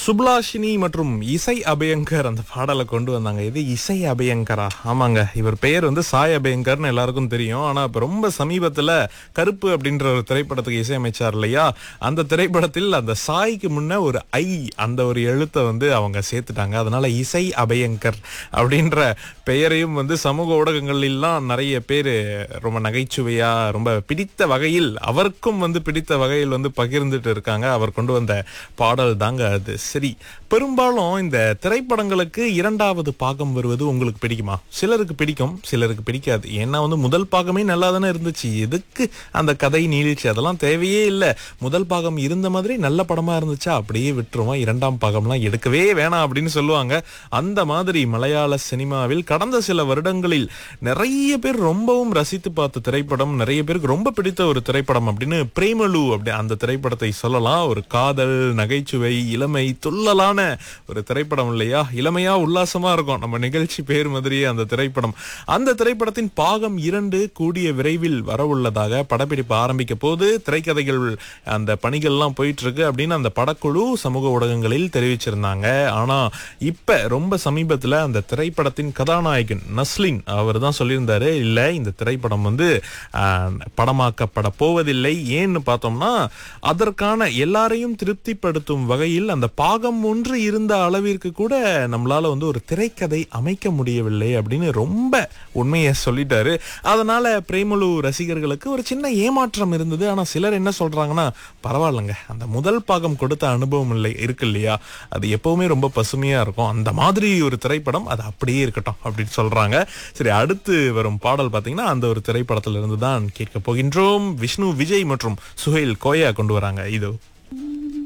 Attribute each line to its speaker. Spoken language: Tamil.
Speaker 1: சுப்லாஷினி மற்றும் இசை அபயங்கர் அந்த பாடலை கொண்டு வந்தாங்க இது இசை அபயங்கரா ஆமாங்க இவர் பெயர் வந்து சாய் அபயங்கர்னு எல்லாருக்கும் தெரியும் ஆனா இப்ப ரொம்ப சமீபத்துல கருப்பு அப்படின்ற ஒரு திரைப்படத்துக்கு இசையமைச்சார் இல்லையா அந்த திரைப்படத்தில் அந்த சாய்க்கு முன்ன ஒரு ஐ அந்த ஒரு எழுத்தை வந்து அவங்க சேர்த்துட்டாங்க அதனால இசை அபயங்கர் அப்படின்ற பெயரையும் வந்து சமூக ஊடகங்கள்லாம் நிறைய பேர் ரொம்ப நகைச்சுவையா ரொம்ப பிடித்த வகையில் அவருக்கும் வந்து பிடித்த வகையில் வந்து பகிர்ந்துட்டு இருக்காங்க அவர் கொண்டு வந்த பாடல் தாங்க அது சரி பெரும்பாலும் இந்த திரைப்படங்களுக்கு இரண்டாவது பாகம் வருவது உங்களுக்கு பிடிக்குமா சிலருக்கு பிடிக்கும் சிலருக்கு பிடிக்காது ஏன்னா வந்து முதல் பாகமே நல்லா தானே இருந்துச்சு எதுக்கு அந்த கதை நீளிச்சு அதெல்லாம் தேவையே இல்லை முதல் பாகம் இருந்த மாதிரி நல்ல படமா இருந்துச்சா அப்படியே விட்டுருவோம் இரண்டாம் பாகம்லாம் எடுக்கவே வேணாம் அப்படின்னு சொல்லுவாங்க அந்த மாதிரி மலையாள சினிமாவில் கடந்த சில வருடங்களில் நிறைய பேர் ரொம்பவும் ரசித்து பார்த்த திரைப்படம் நிறைய பேருக்கு ரொம்ப பிடித்த ஒரு திரைப்படம் அப்படின்னு பிரேமலு அப்படி அந்த திரைப்படத்தை சொல்லலாம் ஒரு காதல் நகைச்சுவை இளமை துள்ளலான ஒரு திரைப்படம் இல்லையா இளமையா உல்லாசமா இருக்கும் நம்ம நிகழ்ச்சி பேர் மாதிரியே அந்த திரைப்படம் அந்த திரைப்படத்தின் பாகம் இரண்டு கூடிய விரைவில் வரவுள்ளதாக படப்பிடிப்பு ஆரம்பிக்க போது திரைக்கதைகள் அந்த பணிகள்லாம் போயிட்டு இருக்கு அப்படின்னு அந்த படக்குழு சமூக ஊடகங்களில் தெரிவிச்சிருந்தாங்க ஆனா இப்ப ரொம்ப சமீபத்துல அந்த திரைப்படத்தின் கதாநாயகன் நஸ்லின் அவர் தான் சொல்லியிருந்தாரு இல்ல இந்த திரைப்படம் வந்து ஆஹ், படமாக்கப்பட போவதில்லை ஏன்னு பார்த்தோம்னா அதற்கான எல்லாரையும் திருப்திப்படுத்தும் வகையில் அந்த பாகம் ஒன்று இருந்த அளவிற்கு கூட நம்மளால வந்து ஒரு திரைக்கதை அமைக்க முடியவில்லை அப்படின்னு ரொம்ப உண்மையை சொல்லிட்டாரு அதனால பிரேமலு ரசிகர்களுக்கு ஒரு சின்ன ஏமாற்றம் இருந்தது ஆனா சிலர் என்ன சொல்றாங்கன்னா பரவாயில்லைங்க அந்த முதல் பாகம் கொடுத்த அனுபவம் இல்லை இருக்கு இல்லையா அது எப்பவுமே ரொம்ப பசுமையா இருக்கும் அந்த மாதிரி ஒரு திரைப்படம் அது அப்படியே இருக்கட்டும் அப்படின்னு சொல்றாங்க சரி அடுத்து வரும் பாடல் பாத்தீங்கன்னா அந்த ஒரு திரைப்படத்துல இருந்து தான் கேட்க போகின்றோம் விஷ்ணு விஜய் மற்றும் சுஹேல் கோயா கொண்டு வராங்க இதோ